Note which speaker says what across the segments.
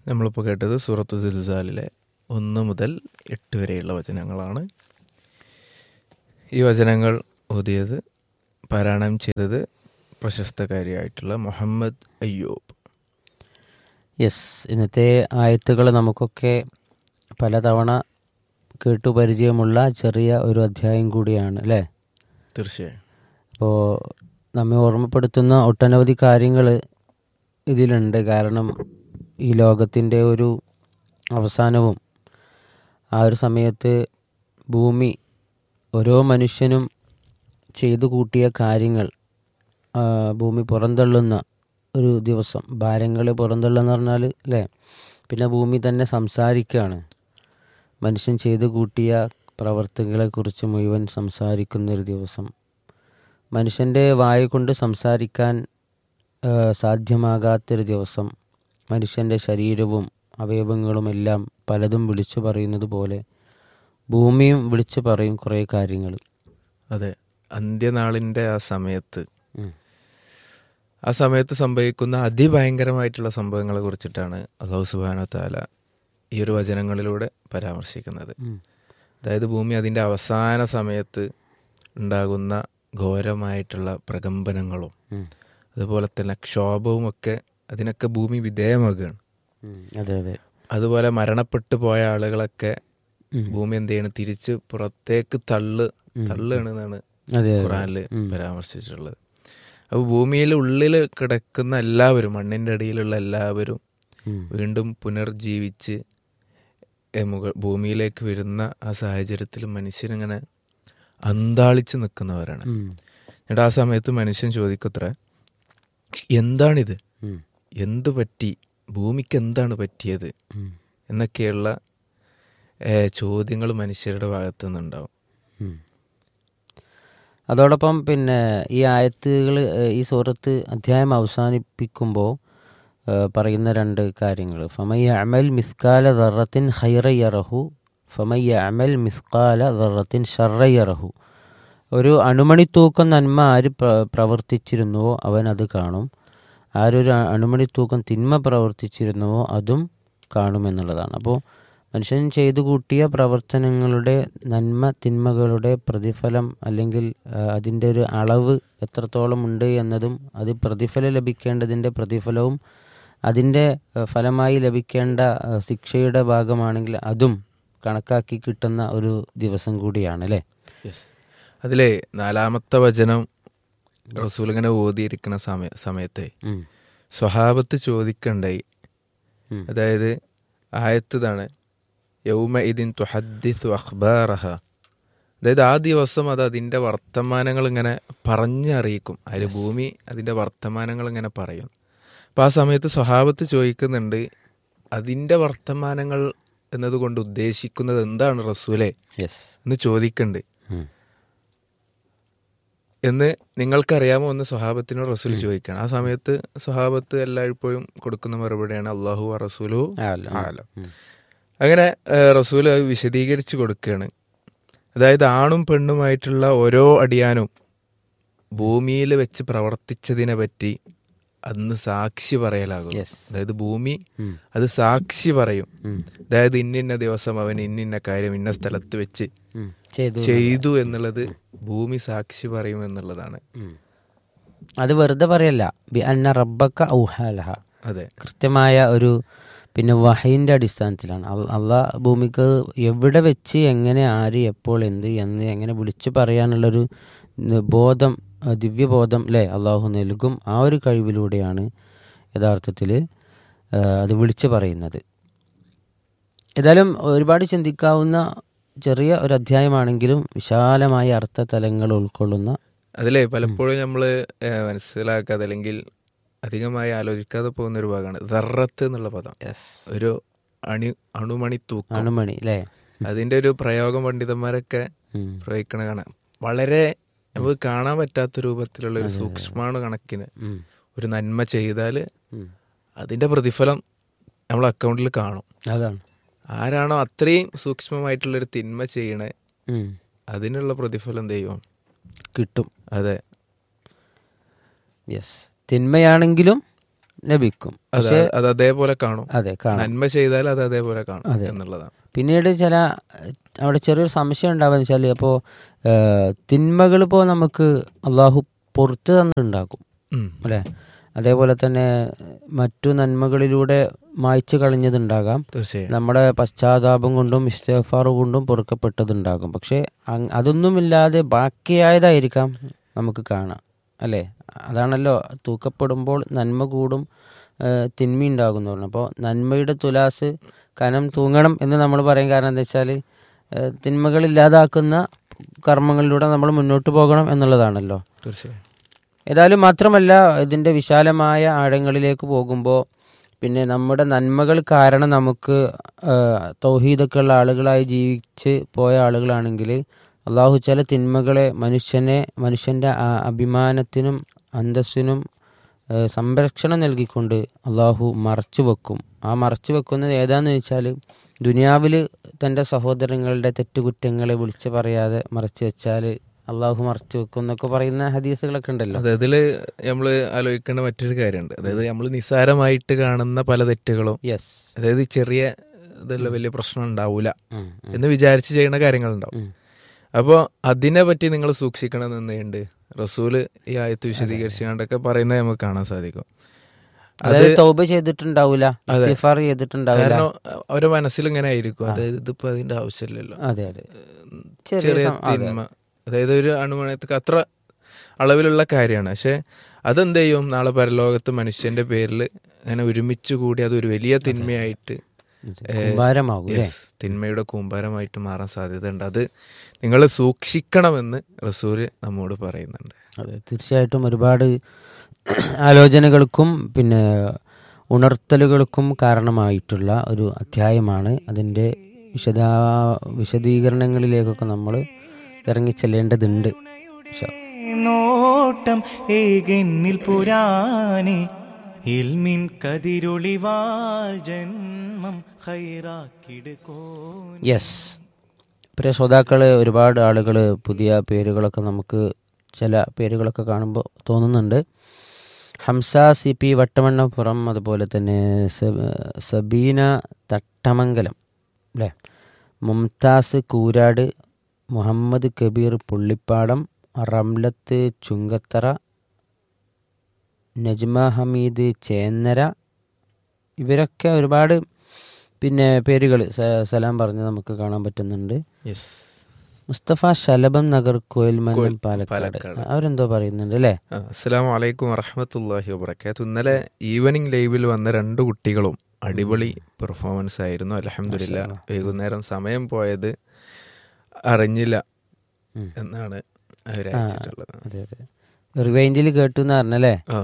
Speaker 1: നമ്മളിപ്പോൾ കേട്ടത് സൂറത്ത് സിൽസാലിലെ ഒന്ന് മുതൽ എട്ട് വരെയുള്ള വചനങ്ങളാണ് ഈ വചനങ്ങൾ ഓതിയത് പാരായണം ചെയ്തത് പ്രശസ്തകാരിയായിട്ടുള്ള മുഹമ്മദ് അയ്യൂബ്
Speaker 2: യെസ് ഇന്നത്തെ ആയത്തുകൾ നമുക്കൊക്കെ പലതവണ കേട്ടു പരിചയമുള്ള ചെറിയ ഒരു അധ്യായം കൂടിയാണ് അല്ലേ
Speaker 1: തീർച്ചയായും
Speaker 2: അപ്പോൾ നമ്മെ ഓർമ്മപ്പെടുത്തുന്ന ഒട്ടനവധി കാര്യങ്ങൾ ഇതിലുണ്ട് കാരണം ഈ ലോകത്തിൻ്റെ ഒരു അവസാനവും ആ ഒരു സമയത്ത് ഭൂമി ഓരോ മനുഷ്യനും ചെയ്തു കൂട്ടിയ കാര്യങ്ങൾ ആ, ഭൂമി പുറന്തള്ളുന്ന ഒരു ദിവസം ഭാരങ്ങൾ പുറന്തള്ളുന്ന പറഞ്ഞാൽ അല്ലേ പിന്നെ ഭൂമി തന്നെ സംസാരിക്കുകയാണ് മനുഷ്യൻ ചെയ്തു കൂട്ടിയ പ്രവർത്തികളെക്കുറിച്ച് മുഴുവൻ സംസാരിക്കുന്ന ഒരു ദിവസം മനുഷ്യൻ്റെ വായ കൊണ്ട് സംസാരിക്കാൻ ആ, സാധ്യമാകാത്തൊരു ദിവസം മനുഷ്യൻ്റെ ശരീരവും അവയവങ്ങളുമെല്ലാം പലതും വിളിച്ചു പറയുന്നത് പോലെ ഭൂമിയും വിളിച്ചു പറയും കുറേ കാര്യങ്ങൾ
Speaker 1: അതെ അന്ത്യനാളിൻ്റെ ആ സമയത്ത്
Speaker 2: ഉം.
Speaker 1: ആ സമയത്ത് സംഭവിക്കുന്ന അതിഭയങ്കരമായിട്ടുള്ള സംഭവങ്ങളെ കുറിച്ചിട്ടാണ് അള്ളാഹു സുബാന താല ഈ ഒരു വചനങ്ങളിലൂടെ പരാമർശിക്കുന്നത്
Speaker 2: ഉം.
Speaker 1: അതായത് ഭൂമി അതിൻ്റെ അവസാന സമയത്ത് ഉണ്ടാകുന്ന ഘോരമായിട്ടുള്ള പ്രകമ്പനങ്ങളും
Speaker 2: ഉം.
Speaker 1: അതുപോലെ തന്നെ ക്ഷോഭവും ഒക്കെ അതിനൊക്കെ ഭൂമി വിധേയമാകുകയാണ്
Speaker 2: ഉം. അതെ അതെ
Speaker 1: അതുപോലെ മരണപ്പെട്ടു പോയ ആളുകളൊക്കെ
Speaker 2: ഉം.
Speaker 1: ഭൂമി എന്ത് ചെയ്യണം തിരിച്ച് പുറത്തേക്ക് തള്ളു തള്ളുകയാണ് എന്നാണ്
Speaker 2: അതെ അതെ
Speaker 1: ഖുറാനിൽ
Speaker 2: ഉം.
Speaker 1: പരാമർശിച്ചിട്ടുള്ളത് അപ്പോൾ ഭൂമിയിൽ ഉള്ളിൽ കിടക്കുന്ന എല്ലാവരും മണ്ണിൻ്റെ അടിയിലുള്ള എല്ലാവരും
Speaker 2: ഉം.
Speaker 1: വീണ്ടും പുനർജീവിച്ച് എ, മുക ഭൂമിയിലേക്ക് വരുന്ന ആ സാഹചര്യത്തിൽ മനുഷ്യനിങ്ങനെ അന്താളിച്ച് നിൽക്കുന്നവരാണ്
Speaker 2: ഉം.
Speaker 1: എന്നിട്ട് ആ സമയത്ത് മനുഷ്യൻ ചോദിക്കത്ര എന്താണിത്
Speaker 2: ഉം.
Speaker 1: എന്ത് പറ്റി ഭൂമിക്ക് എന്താണ് പറ്റിയത്
Speaker 2: ഉം.
Speaker 1: എന്നൊക്കെയുള്ള ചോദ്യങ്ങൾ മനുഷ്യരുടെ ഭാഗത്തു നിന്നുണ്ടാവും
Speaker 2: ഉം. അതോടൊപ്പം പിന്നെ ഈ ആയത്തുകൾ ഈ സൂറത്ത് അധ്യായം അവസാനിപ്പിക്കുമ്പോൾ പറയുന്ന രണ്ട് കാര്യങ്ങൾ ഫമയ്യ അമൽ മിസ്കാല ദറത്തിൻ ഹൈറയ്യറഹു ഫമയ്യ അമൽ മിസ്കാല ദറത്തിൻ ഷർറയ്യറഹു ഒരു അണുമണി തൂക്കം നന്മ ആര് പ്ര- പ്രവർത്തിച്ചിരുന്നുവോ അവൻ അത് കാണും ആരൊരു അണുമണി തൂക്കം തിന്മ പ്രവർത്തിച്ചിരുന്നുവോ അതും കാണുമെന്നുള്ളതാണ് അപ്പോൾ മനുഷ്യൻ ചെയ്തു കൂട്ടിയ പ്രവർത്തനങ്ങളുടെ നന്മ തിന്മകളുടെ പ്രതിഫലം അല്ലെങ്കിൽ ആ, അതിൻ്റെ ഒരു അളവ് എത്രത്തോളം ഉണ്ട് എന്നതും അത് പ്രതിഫലം ലഭിക്കേണ്ടതിൻ്റെ പ്രതിഫലവും അതിൻ്റെ ആ, ഫലമായി ലഭിക്കേണ്ട ആ, ശിക്ഷയുടെ ഭാഗമാണെങ്കിൽ അതും കണക്കാക്കി കിട്ടുന്ന ഒരു ദിവസം കൂടിയാണ് അല്ലേ
Speaker 1: അതിലെ നാലാമത്തെ വചനം റസൂൽ ഇങ്ങനെ ഓതിയിരിക്കുന്ന സമയ സമയത്തെ
Speaker 2: ഉം.
Speaker 1: സ്വഹാബത്ത് ചോദിക്കണ്ടായി
Speaker 2: ഉം.
Speaker 1: അതായത് ആയത്തതാണ് യൗമ ഇതിൻ തുഹദ്ദിസു അഖ്ബാറഹ അതായത് ആ ദിവസം അത് അതിൻ്റെ വർത്തമാനങ്ങൾ ഇങ്ങനെ പറഞ്ഞറിയിക്കും അതിൽ ഭൂമി അതിൻ്റെ വർത്തമാനങ്ങൾ ഇങ്ങനെ പറയും അപ്പം ആ സമയത്ത് സ്വഹാബത്ത് ചോദിക്കുന്നുണ്ട് അതിൻ്റെ വർത്തമാനങ്ങൾ എന്നതുകൊണ്ട് ഉദ്ദേശിക്കുന്നത് എന്താണ് റസൂലെ
Speaker 2: യെസ്
Speaker 1: എന്ന് ചോദിക്കുന്നുണ്ട്
Speaker 2: ഉം.
Speaker 1: എന്ന് നിങ്ങൾക്കറിയാമോ എന്ന് സ്വഹാബത്തിനോട് റസൂൽ ചോദിക്കണം ആ സമയത്ത് സ്വഹാബത്ത് എല്ലായ്പ്പോഴും കൊടുക്കുന്ന മറുപടിയാണ് അള്ളാഹു റസൂലു
Speaker 2: ആലം.
Speaker 1: ആലം
Speaker 2: ഉം.
Speaker 1: അങ്ങനെ റസൂൽ അത് വിശദീകരിച്ച് കൊടുക്കുകയാണ് അതായത് ആണും പെണ്ണുമായിട്ടുള്ള ഓരോ അടിയാനും ഭൂമിയിൽ വെച്ച് പ്രവർത്തിച്ചതിനെ പറ്റി അന്ന് സാക്ഷി പറയലാകും
Speaker 2: Yes.
Speaker 1: അതായത് ഭൂമി
Speaker 2: ഉം.
Speaker 1: അത് സാക്ഷി പറയും
Speaker 2: ഉം.
Speaker 1: അതായത് ഇന്നിന്ന ദിവസം അവൻ ഇന്നിന്ന കാര്യം ഇന്ന സ്ഥലത്ത് വെച്ച്
Speaker 2: ഉം. ചെയ്തു
Speaker 1: ചെയ്തു എന്നുള്ളത് ഭൂമി സാക്ഷി പറയും എന്നുള്ളതാണ്
Speaker 2: ഉം. അത് വെറുതെ പറയല്ല ബി അന്ന റബ്ബക്ക ഔഹാലഹ
Speaker 1: അതെ
Speaker 2: കൃത്യമായ ഒരു പിന്നെ വഹയിൻ്റെ അടിസ്ഥാനത്തിലാണ് അൽ- അള്ളാഹ് ഭൂമിക്ക് എവിടെ വെച്ച് എങ്ങനെ ആര് എപ്പോൾ എന്ത് എന്ന് എങ്ങനെ വിളിച്ചു പറയാനുള്ളൊരു ന- ബോധം ആ, ദിവ്യബോധം അല്ലേ അള്ളാഹു നൽകും ആ ഒരു കഴിവിലൂടെയാണ് യഥാർത്ഥത്തിൽ അത് വിളിച്ചു പറയുന്നത് ഏതായാലും ഒരുപാട് ചിന്തിക്കാവുന്ന ചെറിയ ഒരു അധ്യായമാണെങ്കിലും വിശാലമായ അർത്ഥതലങ്ങൾ ഉൾക്കൊള്ളുന്ന
Speaker 1: അതിലെ പലപ്പോഴും നമ്മൾ മനസ്സിലാക്കാതെ അല്ലെങ്കിൽ അധികമായി ആലോചിക്കാതെ പോകുന്ന ഒരു ഭാഗമാണ് ദറത്ത് എന്നുള്ള പദം ഒരു അണി അണുമണി തൂക്കം
Speaker 2: അണുമണി അല്ലേ
Speaker 1: അതിന്റെ ഒരു പ്രയോഗം പണ്ഡിതന്മാരൊക്കെ
Speaker 2: ഉം.
Speaker 1: പ്രയോഗിക്കണ കാണാം വളരെ നമുക്ക് കാണാൻ പറ്റാത്ത രൂപത്തിലുള്ള ഒരു സൂക്ഷ്മാണു കണക്കിന്
Speaker 2: ഉം.
Speaker 1: ഒരു നന്മ ചെയ്താൽ
Speaker 2: ഉം.
Speaker 1: അതിന്റെ പ്രതിഫലം നമ്മളെ അക്കൗണ്ടിൽ കാണും
Speaker 2: അതാണ്
Speaker 1: ആരാണോ അത്രയും സൂക്ഷ്മമായിട്ടുള്ളൊരു തിന്മ ചെയ്യണേ
Speaker 2: ഉം.
Speaker 1: അതിനുള്ള പ്രതിഫലം ദൈവം
Speaker 2: കിട്ടും
Speaker 1: അതെ
Speaker 2: യെസ് തിന്മയാണെങ്കിലും ലഭിക്കും
Speaker 1: അത്
Speaker 2: പക്ഷെ
Speaker 1: അത് അതേപോലെ കാണും
Speaker 2: അതെ കാണാം
Speaker 1: നന്മ ചെയ്താൽ അത് അതേപോലെ കാണും
Speaker 2: അതെ.
Speaker 1: എന്നുള്ളതാണ്
Speaker 2: പിന്നീട് ചില അവിടെ ചെറിയൊരു സംശയം ഉണ്ടാവുക വെച്ചാൽ അപ്പോൾ തിന്മകൾ ഇപ്പോൾ നമുക്ക് അള്ളാഹു പുറത്ത് തന്നിട്ടുണ്ടാക്കും
Speaker 1: ഉം.
Speaker 2: അല്ലേ അതേപോലെ തന്നെ മറ്റു നന്മകളിലൂടെ മായ്ച്ചു കളഞ്ഞതുണ്ടാകാം
Speaker 1: തീർച്ചയായും
Speaker 2: നമ്മുടെ പശ്ചാത്താപം കൊണ്ടും ഇസ്തഫാർ കൊണ്ടും പൊറുക്കപ്പെട്ടതുണ്ടാകും പക്ഷെ അങ് അതൊന്നുമില്ലാതെ ബാക്കിയായതായിരിക്കാം നമുക്ക് കാണാം അല്ലേ അതാണല്ലോ തൂക്കപ്പെടുമ്പോൾ നന്മ കൂടും തിന്മ ഉണ്ടാകുന്നു പറഞ്ഞു അപ്പോൾ നന്മയുടെ തുലാസ് കനം തൂങ്ങണം എന്ന് നമ്മൾ പറയും കാരണം എന്താ വെച്ചാൽ തിന്മകൾ ഇല്ലാതാക്കുന്ന കർമ്മങ്ങളിലൂടെ നമ്മൾ മുന്നോട്ട് പോകണം എന്നുള്ളതാണല്ലോ
Speaker 1: തീർച്ചയായും
Speaker 2: ഏതായാലും മാത്രമല്ല ഇതിൻ്റെ വിശാലമായ ആഴങ്ങളിലേക്ക് പോകുമ്പോൾ പിന്നെ നമ്മുടെ നന്മകൾ കാരണം നമുക്ക് തൗഹീദൊക്കെ ഉള്ള ആളുകളായി ജീവിച്ച് പോയ ആളുകളാണെങ്കിൽ അള്ളാഹു ചില തിന്മകളെ മനുഷ്യനെ മനുഷ്യൻ്റെ ആ- അഭിമാനത്തിനും അന്തസ്സിനും ആ, സംരക്ഷണം നൽകിക്കൊണ്ട് അള്ളാഹു മറച്ചു വെക്കും ആ മറച്ചു വെക്കുന്നത് ഏതാന്ന് വെച്ചാൽ ദുനിയാവിൽ തൻ്റെ സഹോദരങ്ങളുടെ തെറ്റുകുറ്റങ്ങളെ വിളിച്ച് പറയാതെ മറച്ചു വെച്ചാൽ അള്ളാഹു മറച്ചു വെക്കും എന്നൊക്കെ പറയുന്ന ഹദീസുകളൊക്കെ ഉണ്ടല്ലോ
Speaker 1: അതെ ഇതില് നമ്മള് ആലോചിക്കേണ്ട മറ്റൊരു കാര്യമുണ്ട് അതായത് നമ്മൾ നിസ്സാരമായിട്ട് കാണുന്ന പല തെറ്റുകളും
Speaker 2: യെസ്
Speaker 1: അതായത് ചെറിയ ഇതല്ല വലിയ പ്രശ്നം ഉണ്ടാവൂല എന്ന് വിചാരിച്ച് ചെയ്യുന്ന കാര്യങ്ങളുണ്ടാവും അപ്പോൾ അതിനെ പറ്റി നിങ്ങൾ സൂക്ഷിക്കണം എന്നുണ്ട് റസൂല് ഈ ആയത്ത് വിശദീകരിച്ചുകൊണ്ടൊക്കെ പറയുന്നത് നമുക്ക് കാണാൻ സാധിക്കും
Speaker 2: അതായത് തൗബ ചെയ്തിട്ടുണ്ടാവില്ല ഇസ്തിഫാർ ചെയ്തിട്ടുണ്ടാവില്ല
Speaker 1: കാരണം അവരുടെ മനസ്സിൽ ഇങ്ങനെ ആയിരിക്കും അതായത് ഇതിപ്പോ അതിന്റെ ആവശ്യമില്ലല്ലോ
Speaker 2: അതെ അതെ
Speaker 1: ചെറിയ തിന്മ അതായത് ഒരു അണുമണയത്തേക്ക് അത്ര അളവിലുള്ള കാര്യമാണ് പക്ഷെ അതെന്ത് ചെയ്യും നാളെ പരലോകത്ത് മനുഷ്യന്റെ പേരിൽ അങ്ങനെ ഒരുമിച്ച് കൂടി അതൊരു വലിയ തിന്മയായിട്ട്
Speaker 2: കുമ്പാരമാകും അല്ലേ
Speaker 1: yes, തിന്മയുടെ കൂമ്പാരമായിട്ട് മാറാൻ സാധ്യതയുണ്ട് അത് നിങ്ങൾ സൂക്ഷിക്കണമെന്ന് റസൂല് നമ്മോട് പറയുന്നുണ്ട്
Speaker 2: അതെ തീർച്ചയായിട്ടും ഒരുപാട് ആലോചനകൾക്കും പിന്നെ ഉണർത്തലുകൾക്കും കാരണമായിട്ടുള്ള ഒരു അധ്യായമാണ് അതിൻ്റെ വിശദാ വിശദീകരണങ്ങളിലേക്കൊക്കെ നമ്മൾ ഇറങ്ങിച്ചെല്ലേണ്ടതുണ്ട് ഇൻഷാ അല്ലാ.
Speaker 3: നോട്ടം ഏകെന്നിൽ പുരാനെ ഇൽമിൻ കതിരൊളിവാൽ ജന്മം ഹൈറാക്കിടുക്കോ
Speaker 2: യെസ് പ്രിയ ശ്രോതാക്കൾ ഒരുപാട് ആളുകൾ പുതിയ പേരുകളൊക്കെ നമുക്ക് ചില പേരുകളൊക്കെ കാണുമ്പോൾ തോന്നുന്നുണ്ട് ഹംസ സി പി വട്ടമണ്ണപ്പുറം അതുപോലെ തന്നെ സബ- സബീന തട്ടമംഗലം അല്ലേ മുംതാസ് കൂരാട് മുഹമ്മദ് കബീർ പുള്ളിപ്പാടം റംലത്ത് ചുങ്കത്തറ നജ്മ ഹമീദ് ചേന്നര ഇവരൊക്കെ ഒരുപാട് പിന്നെ പേരുകൾ സലാം പറഞ്ഞ് നമുക്ക് കാണാൻ പറ്റുന്നുണ്ട്
Speaker 1: യെസ്
Speaker 2: മുസ്തഫ ശലഭം നഗർ കോയിൽമന്നം
Speaker 1: കോയിൽ-
Speaker 2: പാലക്കാട്
Speaker 1: പാലക്കാട്.
Speaker 2: അവരെന്തോ പറയുന്നുണ്ട് അല്ലേ
Speaker 1: അസ്സലാമു അലൈക്കും വറഹമത്തല്ലാഹി വബർക്കാത്തു ഇന്നലെ ഈവനിങ് ലൈവിൽ വന്ന രണ്ട് കുട്ടികളും അടിപൊളി പെർഫോമൻസ് ആയിരുന്നു അലഹമില്ല വൈകുന്നേരം സമയം പോയത് അറിഞ്ഞില്ല
Speaker 2: ഉം.
Speaker 1: എന്നാണ് അവരയച്ചിട്ടുള്ളത്
Speaker 2: അതെ അതെ റിവൈൻഡിൽ കേട്ടു എന്ന് പറഞ്ഞല്ലേ
Speaker 1: ആ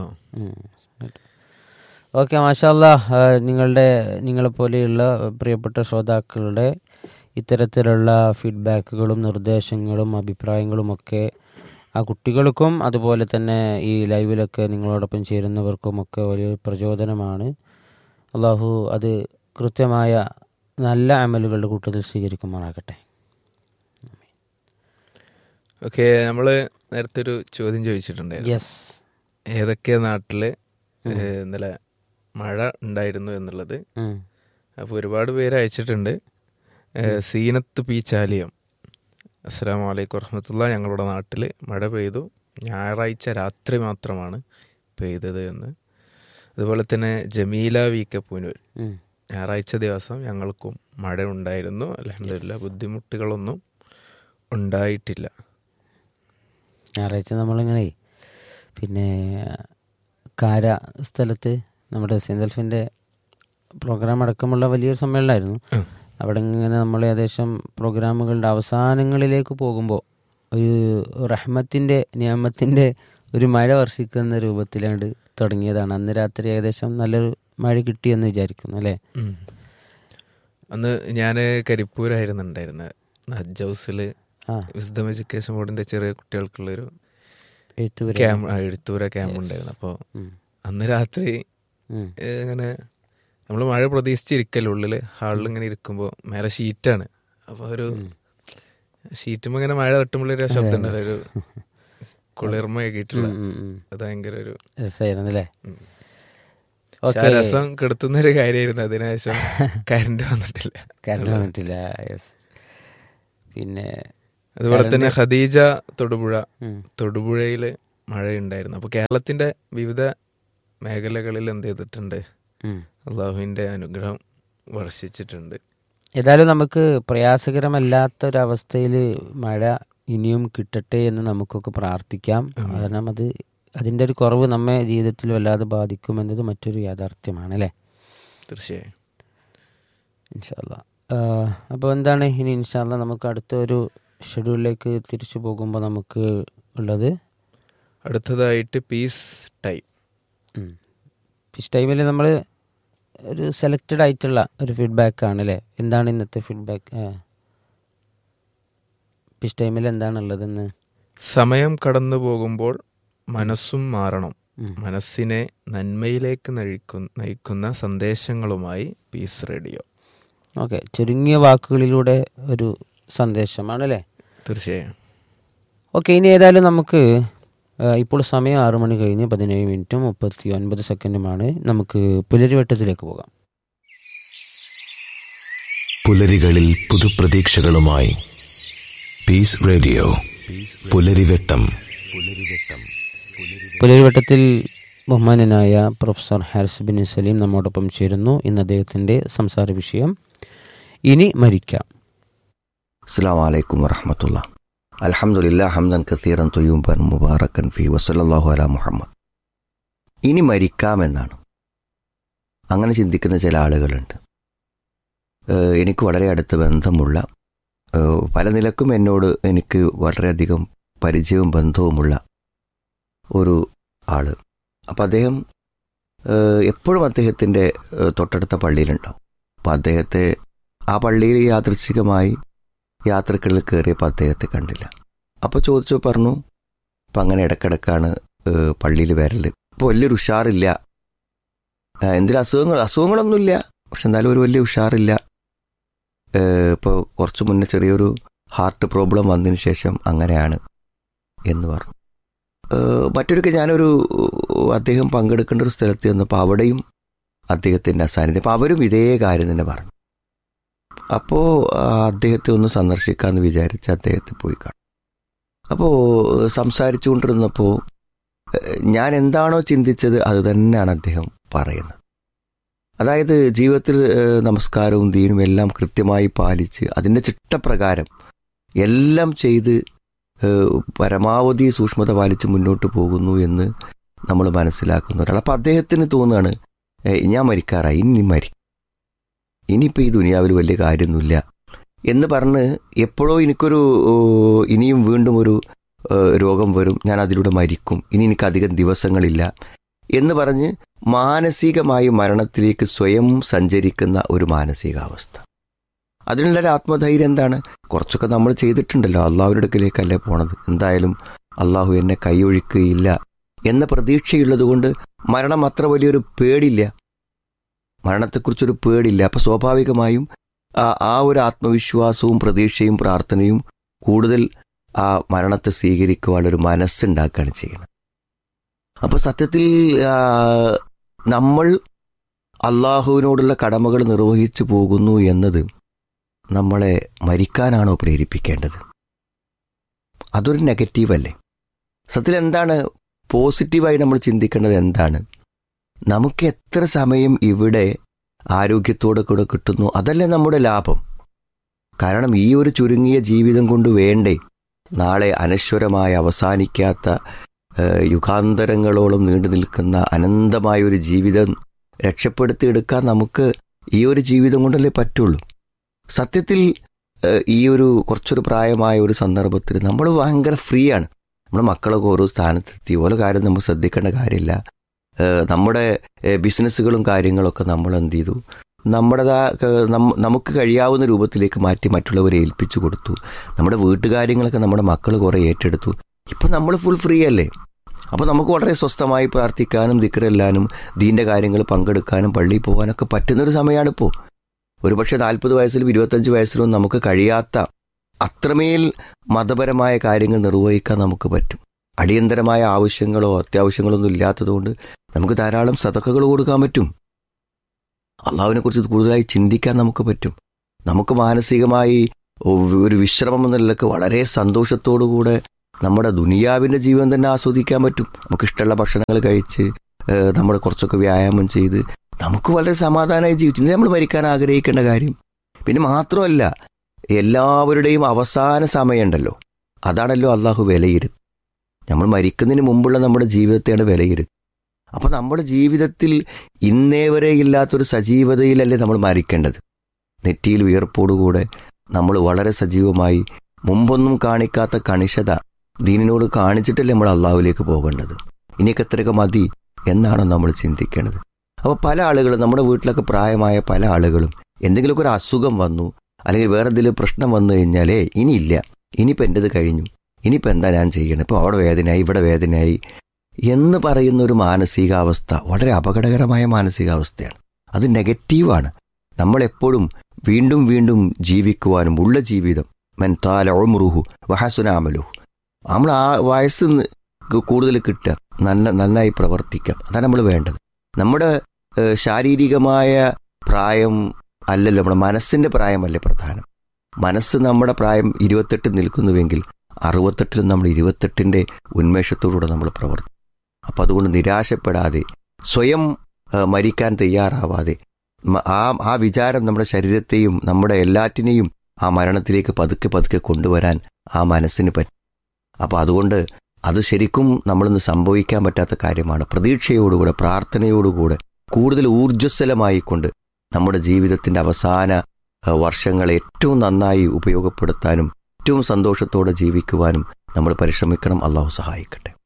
Speaker 2: ഓക്കെ മാഷാല്ല നിങ്ങളുടെ നിങ്ങളെപ്പോലെയുള്ള പ്രിയപ്പെട്ട ശ്രോതാക്കളുടെ ഇത്തരത്തിലുള്ള ഫീഡ്ബാക്കുകളും നിർദ്ദേശങ്ങളും അഭിപ്രായങ്ങളും ഒക്കെ ആ കുട്ടികൾക്കും അതുപോലെ തന്നെ ഈ ലൈവിലൊക്കെ നിങ്ങളോടൊപ്പം ചേരുന്നവർക്കുമൊക്കെ വലിയ പ്രചോദനമാണ് അള്ളാഹു അത് കൃത്യമായ നല്ല അമലുകളുടെ കൂട്ടത്തിൽ സ്വീകരിക്കുമാറാകട്ടെ
Speaker 1: ഓക്കെ നമ്മള് നേരത്തെ ഒരു ചോദ്യം ചോദിച്ചിട്ടുണ്ടായിരുന്നു
Speaker 2: യെസ്
Speaker 1: ഏതൊക്കെ നാട്ടില് ഏഹ്, ഇന്നലെ മഴ ഉണ്ടായിരുന്നു എന്നുള്ളത് അപ്പോൾ ഒരുപാട് പേര് അയച്ചിട്ടുണ്ട് ഏഹ്, സീനത്ത് പി ചാലിയം അസ്സാം വലൈക്കും വറഹമത്തുള്ള ഞങ്ങളുടെ നാട്ടിൽ മഴ പെയ്തു ഞായറാഴ്ച രാത്രി മാത്രമാണ് പെയ്തത് എന്ന് അതുപോലെ തന്നെ ജമീല വി കെ പൂനൂർ ഞായറാഴ്ച ദിവസം ഞങ്ങൾക്കും മഴ ഉണ്ടായിരുന്നു അലഹമില്ല ബുദ്ധിമുട്ടുകളൊന്നും ഉണ്ടായിട്ടില്ല
Speaker 2: ഞായറാഴ്ച നമ്മളിങ്ങനെ പിന്നെ കാര സ്ഥലത്ത് നമ്മുടെ സെൻസൽഫിൻ്റെ പ്രോഗ്രാം അടക്കമുള്ള വലിയൊരു സമ്മേളനമായിരുന്നു
Speaker 1: ഉം.
Speaker 2: അവിടെ ഇങ്ങനെ നമ്മൾ ഏകദേശം പ്രോഗ്രാമുകളുടെ അവസാനങ്ങളിലേക്ക് പോകുമ്പോൾ ഒരു റഹ്മത്തിൻ്റെ നിയമത്തിൻ്റെ ഒരു മഴ വർഷിക്കുന്ന രൂപത്തിലാണ്ട് തുടങ്ങിയതാണ് അന്ന് രാത്രി ഏകദേശം നല്ലൊരു മഴ കിട്ടിയെന്ന് വിചാരിക്കുന്നു അല്ലേ
Speaker 1: ഉം. അന്ന് ഞാൻ കരിപ്പൂരായിരുന്നു ഉണ്ടായിരുന്നത് ഹജ്ജ് ഹൗസിൽ
Speaker 2: ആ
Speaker 1: വിസ്ഡം എഡ്യൂക്കേഷൻ ബോർഡിന്റെ ചെറിയ കുട്ടികൾക്കുള്ളൊരു
Speaker 2: എഴുത്തുപുര
Speaker 1: ക്യാമ്പ് ആ, എഴുത്തൂര ക്യാമ്പ് ഉണ്ടായിരുന്നു അപ്പോൾ
Speaker 2: ഉം.
Speaker 1: അന്ന് രാത്രി
Speaker 2: ഉം.
Speaker 1: ഏഹ്, ഇങ്ങനെ നമ്മൾ മഴ പ്രതീക്ഷിച്ചിരിക്കല്ലോ ഉള്ളിൽ ഹാളിൽ ഇങ്ങനെ ഇരിക്കുമ്പോൾ മേലെ ഷീറ്റാണ് അപ്പോൾ ഒരു ഷീറ്റുമ്പോൾ ഇങ്ങനെ മഴ തട്ടുമ്പോഴൊരു ശബ്ദം ഉണ്ടല്ലോ ഒരു കുളിർമ ആക്കിയിട്ടുള്ള
Speaker 2: ഉം, ഉം.
Speaker 1: അത് ഭയങ്കര ഒരു
Speaker 2: രസമായിരുന്നു അല്ലേ
Speaker 1: പക്ഷെ ആ രസം കെടുത്തുന്ന ഒരു കാര്യമായിരുന്നു അതിനുശേഷം കറണ്ട് വന്നിട്ടില്ല
Speaker 2: കറണ്ട് വന്നിട്ടില്ല യെസ് പിന്നെ
Speaker 1: അതുപോലെ തന്നെ ഖദീജ തൊടുപുഴ
Speaker 2: ഉം.
Speaker 1: തൊടുപുഴയിൽ മഴയുണ്ടായിരുന്നു അപ്പോൾ കേരളത്തിന്റെ വിവിധ മേഖലകളിൽ എന്ത് ചെയ്തിട്ടുണ്ട്
Speaker 2: ഉം.
Speaker 1: അള്ളാഹുവിന്റെ അനുഗ്രഹം വർഷിച്ചിട്ടുണ്ട്
Speaker 2: ഏതായാലും നമുക്ക് പ്രയാസകരമല്ലാത്ത ഒരവസ്ഥയിൽ മഴ ഇനിയും കിട്ടട്ടെ എന്ന് നമുക്കൊക്കെ പ്രാർത്ഥിക്കാം കാരണം അത് അതിൻ്റെ ഒരു കുറവ് നമ്മെ ജീവിതത്തിൽ വല്ലാതെ ബാധിക്കുമെന്നത് മറ്റൊരു യാഥാർത്ഥ്യമാണ് അല്ലേ
Speaker 1: തീർച്ചയായും
Speaker 2: ഇൻഷാല്ല അപ്പോൾ എന്താണ് ഇനി ഇൻഷാല്ല നമുക്ക് അടുത്ത ഒരു ഷെഡ്യൂളിലേക്ക് തിരിച്ചു പോകുമ്പോൾ നമുക്ക് ഉള്ളത്
Speaker 1: അടുത്തതായിട്ട് പീസ് ടൈം
Speaker 2: ഫിഷ് ടൈമിൽ നമ്മൾ ഒരു സെലക്റ്റഡ് ആയിട്ടുള്ള ഒരു ഫീഡ്ബാക്ക് ആണ് അല്ലേ എന്താണ് ഇന്നത്തെ ഫീഡ്ബാക്ക് ഫിഷ് ടൈമിൽ എന്താണുള്ളതെന്ന്
Speaker 1: സമയം കടന്നു പോകുമ്പോൾ മനസ്സും മാറണം
Speaker 2: ഉം.
Speaker 1: മനസ്സിനെ നന്മയിലേക്ക് നയിക്കുന്ന നയിക്കുന്ന സന്ദേശങ്ങളുമായി പീസ് റേഡിയോ
Speaker 2: ഓക്കെ ചുരുങ്ങിയ വാക്കുകളിലൂടെ ഒരു സന്ദേശമാണ് അല്ലേ
Speaker 1: തീർച്ചയായും
Speaker 2: ഓക്കെ ഇനി ഏതായാലും നമുക്ക് ആ, ഇപ്പോൾ സമയം ആറു മണി കഴിഞ്ഞ് പതിനേഴ് മിനിറ്റും മുപ്പത്തി ഒൻപത് സെക്കൻഡുമാണ് നമുക്ക് പുലരിവട്ടത്തിലേക്ക് പോകാം
Speaker 4: പുലരികളിൽ പുതുപ്രതീക്ഷകളുമായി പീസ് റേഡിയോ പുലരിവെട്ടം പുലരിവെട്ടം
Speaker 2: പുലരിവട്ടത്തിൽ ബഹുമാനനായ പ്രൊഫസർ ഹാരിസ് ബിൻ സലീം നമ്മോടൊപ്പം ചേരുന്നു ഇന്ന് അദ്ദേഹത്തിൻ്റെ സംസാര വിഷയം ഇനി മരിക്കാം
Speaker 5: السلام عليكم ورحمة الله الحمد لله حمدا كثيرا طيوبا مباركا فيه وصلى الله على മുഹമ്മദ് ഇനി മരിക്കാമെന്നാണ് അങ്ങനെ ചിന്തിക്കുന്ന ചില ആളുകളുണ്ട് ഏഹ് എനിക്ക് വളരെ അടുത്ത ബന്ധമുള്ള ഏഹ് പല നിലക്കും എന്നോട് എനിക്ക് വളരെയധികം പരിചയവും ബന്ധവുമുള്ള ഒരു ആള് അപ്പം അദ്ദേഹം ഏഹ് എപ്പോഴും അദ്ദേഹത്തിൻ്റെ ഏഹ് തൊട്ടടുത്ത പള്ളിയിലുണ്ടാവും അപ്പം അദ്ദേഹത്തെ ആ പള്ളിയിൽ യാദൃച്ഛികമായി യാത്രക്കളിൽ കയറിയപ്പോൾ അദ്ദേഹത്തെ കണ്ടില്ല അപ്പോൾ ചോദിച്ചു പറഞ്ഞു ഇപ്പം അങ്ങനെ ഇടക്കിടക്കാണ് പള്ളിയിൽ വരൽ ഇപ്പോൾ വലിയൊരു ഉഷാറില്ല ആ, എന്തെങ്കിലും അസുഖങ്ങൾ അസുഖങ്ങളൊന്നുമില്ല പക്ഷെ എന്നാലും ഒരു വലിയ ഉഷാറില്ല ഇപ്പോൾ കുറച്ച് മുന്നേ ചെറിയൊരു ഹാർട്ട് പ്രോബ്ലം വന്നതിന് ശേഷം അങ്ങനെയാണ് എന്ന് പറഞ്ഞു ഏഹ് മറ്റൊരിക്കൽ ഞാനൊരു അദ്ദേഹം പങ്കെടുക്കേണ്ട ഒരു സ്ഥലത്ത് ചെന്നപ്പോൾ അവിടെയും അദ്ദേഹത്തിൻ്റെ അസാന്നിധ്യം അപ്പോൾ അവരും ഇതേ കാര്യം തന്നെ പറഞ്ഞു അപ്പോൾ അദ്ദേഹത്തെ ഒന്ന് സന്ദർശിക്കാമെന്ന് വിചാരിച്ച് അദ്ദേഹത്തെ പോയി കാണും അപ്പോൾ സംസാരിച്ചു കൊണ്ടിരുന്നപ്പോൾ ഏഹ്, ഞാൻ എന്താണോ ചിന്തിച്ചത് അത് തന്നെയാണ് അദ്ദേഹം പറയുന്നത് അതായത് ജീവിതത്തിൽ ഏഹ്, നമസ്കാരവും ദീനും എല്ലാം കൃത്യമായി പാലിച്ച് അതിൻ്റെ ചിട്ടപ്രകാരം എല്ലാം ചെയ്ത് ഏഹ്, പരമാവധി സൂക്ഷ്മത പാലിച്ച് മുന്നോട്ട് പോകുന്നു എന്ന് നമ്മൾ മനസ്സിലാക്കുന്ന ഒരാൾ അപ്പോൾ അദ്ദേഹത്തിന് തോന്നുകയാണ് ഏഹ്, ഞാൻ മരിക്കാറായി ഇനി മരിക്കും ഇനിയിപ്പോൾ ഈ ദുനിയാവിൽ വലിയ കാര്യമൊന്നുമില്ല എന്ന് പറഞ്ഞ് എപ്പോഴോ എനിക്കൊരു ഓ, ഇനിയും വീണ്ടും ഒരു ഏ, രോഗം വരും ഞാൻ അതിലൂടെ മരിക്കും ഇനി എനിക്ക് അധികം ദിവസങ്ങളില്ല എന്ന് പറഞ്ഞ് മാനസികമായി മരണത്തിലേക്ക് സ്വയം സഞ്ചരിക്കുന്ന ഒരു മാനസികാവസ്ഥ അതിനുള്ള ഒരു ആത്മധൈര്യം എന്താണ് കുറച്ചൊക്കെ നമ്മൾ ചെയ്തിട്ടുണ്ടല്ലോ അള്ളാഹുവിൻ്റെ അടുക്കലേക്കല്ലേ പോണത് എന്തായാലും അള്ളാഹു എന്നെ കൈയൊഴിക്കുകയില്ല എന്ന പ്രതീക്ഷയുള്ളത് കൊണ്ട് മരണം അത്ര വലിയൊരു പേടില്ല മരണത്തെക്കുറിച്ചൊരു പേടില്ല അപ്പം സ്വാഭാവികമായും ആ ആ ഒരു ആത്മവിശ്വാസവും പ്രതീക്ഷയും പ്രാർത്ഥനയും കൂടുതൽ ആ മരണത്തെ സ്വീകരിക്കുവാനുള്ളൊരു മനസ്സുണ്ടാക്കുകയാണ് ചെയ്യുന്നത് അപ്പോൾ സത്യത്തിൽ ആ, നമ്മൾ അള്ളാഹുവിനോടുള്ള കടമകൾ നിർവഹിച്ചു പോകുന്നു എന്നത് നമ്മളെ മരിക്കാനാണോ പ്രേരിപ്പിക്കേണ്ടത് അതൊരു നെഗറ്റീവല്ലേ സത്യത്തിൽ എന്താണ് പോസിറ്റീവായി നമ്മൾ ചിന്തിക്കേണ്ടത് എന്താണ് നമുക്ക് എത്ര സമയം ഇവിടെ ആരോഗ്യത്തോടെ കൂടെ കിട്ടുന്നു അതല്ലേ നമ്മുടെ ലാഭം കാരണം ഈ ഒരു ചുരുങ്ങിയ ജീവിതം കൊണ്ട് വേണ്ടേ നാളെ അനശ്വരമായി അവസാനിക്കാത്ത ഏഹ്, യുഗാന്തരങ്ങളോളം നീണ്ടു നിൽക്കുന്ന അനന്തമായ ഒരു ജീവിതം രക്ഷപ്പെടുത്തിയെടുക്കാൻ നമുക്ക് ഈ ഒരു ജീവിതം കൊണ്ടല്ലേ പറ്റുള്ളൂ സത്യത്തിൽ ഏഹ്, ഈ ഒരു കുറച്ചൊരു പ്രായമായ ഒരു സന്ദർഭത്തിൽ നമ്മൾ ഭയങ്കര ഫ്രീ ആണ് നമ്മുടെ മക്കളൊക്കെ ഓരോ സ്ഥാനത്തെത്തി ഓരോ കാര്യം നമ്മൾ ശ്രദ്ധിക്കേണ്ട കാര്യമില്ല ഏഹ്, നമ്മുടെ ഏഹ്, ബിസിനസ്സുകളും കാര്യങ്ങളൊക്കെ നമ്മൾ എന്ത് ചെയ്തു നമ്മുടേതാ ഏഹ്, നമ്മ- നമുക്ക് കഴിയാവുന്ന രൂപത്തിലേക്ക് മാറ്റി മറ്റുള്ളവരെ ഏൽപ്പിച്ചു കൊടുത്തു നമ്മുടെ വീട്ടുകാര്യങ്ങളൊക്കെ നമ്മുടെ മക്കൾ കുറേ ഏറ്റെടുത്തു ഇപ്പം നമ്മൾ ഫുൾ ഫ്രീ അല്ലേ അപ്പോൾ നമുക്ക് വളരെ സ്വസ്ഥമായി പ്രാർത്ഥിക്കാനും ദിക്കറെല്ലാനും ദീൻ്റെ കാര്യങ്ങൾ പങ്കെടുക്കാനും പള്ളിയിൽ പോകാനൊക്കെ പറ്റുന്നൊരു സമയമാണ് ഇപ്പോൾ ഒരുപക്ഷെ നാൽപ്പത് വയസ്സിലും ഇരുപത്തഞ്ച് വയസ്സിലും നമുക്ക് കഴിയാത്ത അത്രമേൽ മതപരമായ കാര്യങ്ങൾ നിർവഹിക്കാൻ നമുക്ക് പറ്റും അടിയന്തരമായ ആവശ്യങ്ങളോ അത്യാവശ്യങ്ങളോ ഒന്നും ഇല്ലാത്തതുകൊണ്ട് നമുക്ക് ധാരാളം സതക്കകൾ കൊടുക്കാൻ പറ്റും അള്ളാഹുവിനെ കുറിച്ച് കൂടുതലായി ചിന്തിക്കാൻ നമുക്ക് പറ്റും നമുക്ക് മാനസികമായി ഒരു വിശ്രമം എന്ന നിലക്ക് വളരെ സന്തോഷത്തോടുകൂടെ നമ്മുടെ ദുനിയാവിൻ്റെ ജീവൻ തന്നെ ആസ്വദിക്കാൻ പറ്റും നമുക്ക് ഇഷ്ടമുള്ള ഭക്ഷണങ്ങൾ കഴിച്ച് ഏഹ്, നമ്മൾ കുറച്ചൊക്കെ വ്യായാമം ചെയ്ത് നമുക്ക് വളരെ സമാധാനമായി ജീവിച്ചു ഇത് നമ്മൾ മരിക്കാൻ ആഗ്രഹിക്കേണ്ട കാര്യം പിന്നെ മാത്രമല്ല എല്ലാവരുടെയും അവസാന സമയമുണ്ടല്ലോ അതാണല്ലോ അള്ളാഹു വിലയിരുത്തുന്നത് നമ്മൾ മരിക്കുന്നതിന് മുമ്പുള്ള നമ്മുടെ ജീവിതത്തെയാണ് വിലയിരുത്തുന്നത് അപ്പോൾ നമ്മുടെ ജീവിതത്തിൽ ഇന്നേ വരെ ഇല്ലാത്തൊരു സജീവതയിലല്ലേ നമ്മൾ മരിക്കേണ്ടത് നെറ്റിയിൽ വിയർപ്പോടുകൂടെ നമ്മൾ വളരെ സജീവമായി മുമ്പൊന്നും കാണിക്കാത്ത കണിശത ദീനിനോട് കാണിച്ചിട്ടല്ലേ നമ്മൾ അള്ളാഹുവിലേക്ക് പോകേണ്ടത് ഇനിയൊക്കെ എത്രയൊക്കെ മതി എന്നാണ് നമ്മൾ ചിന്തിക്കേണ്ടത് അപ്പോൾ പല ആളുകളും നമ്മുടെ വീട്ടിലൊക്കെ പ്രായമായ പല ആളുകളും എന്തെങ്കിലുമൊക്കെ ഒരു അസുഖം വന്നു അല്ലെങ്കിൽ വേറെ എന്തെങ്കിലും പ്രശ്നം വന്നു കഴിഞ്ഞാലേ ഇനിയില്ല ഇനിയിപ്പോൾ എൻ്റെത് കഴിഞ്ഞു ഇനിയിപ്പോൾ എന്താ ഞാൻ ചെയ്യണം ഇപ്പോൾ അവിടെ വേദനയായി ഇവിടെ വേദനയായി എന്ന് പറയുന്ന ഒരു മാനസികാവസ്ഥ വളരെ അപകടകരമായ മാനസികാവസ്ഥയാണ് അത് നെഗറ്റീവാണ് നമ്മളെപ്പോഴും വീണ്ടും വീണ്ടും ജീവിക്കുവാനും ഉള്ള ജീവിതം മെൻതാല ഒമുറുഹു വഹസുനാമലുഹു നമ്മൾ ആ വയസ്സ് ന് കൂടുതൽ കിട്ടുക നല്ല നന്നായി പ്രവർത്തിക്കാം അതാണ് നമ്മൾ വേണ്ടത് നമ്മുടെ ഏഹ്, ശാരീരികമായ പ്രായം അല്ലല്ലോ നമ്മുടെ മനസ്സിൻ്റെ പ്രായമല്ലേ പ്രധാനം മനസ്സ് നമ്മുടെ പ്രായം ഇരുപത്തെട്ട് നിൽക്കുന്നുവെങ്കിൽ അറുപത്തെട്ടിലും നമ്മൾ ഇരുപത്തെട്ടിൻ്റെ ഉന്മേഷത്തോടുകൂടെ നമ്മൾ പ്രവർത്തിക്കും അപ്പം അതുകൊണ്ട് നിരാശപ്പെടാതെ സ്വയം ഏഹ്, മരിക്കാൻ തയ്യാറാവാതെ മ- ആ ആ വിചാരം നമ്മുടെ ശരീരത്തെയും നമ്മുടെ എല്ലാറ്റിനെയും ആ മരണത്തിലേക്ക് പതുക്കെ പതുക്കെ കൊണ്ടുവരാൻ ആ മനസ്സിന് പറ്റും അപ്പോൾ അതുകൊണ്ട് അത് ശരിക്കും നമ്മളിന്ന് സംഭവിക്കാൻ പറ്റാത്ത കാര്യമാണ് പ്രതീക്ഷയോടുകൂടെ പ്രാർത്ഥനയോടുകൂടെ കൂടുതൽ ഊർജ്ജസ്വലമായിക്കൊണ്ട് നമ്മുടെ ജീവിതത്തിൻ്റെ അവസാന ഏഹ്, വർഷങ്ങളെ ഏറ്റവും നന്നായി ഉപയോഗപ്പെടുത്താനും ഏറ്റവും സന്തോഷത്തോടെ ജീവിക്കുവാനും നമ്മൾ പരിശ്രമിക്കണം അള്ളാഹു സഹായിക്കട്ടെ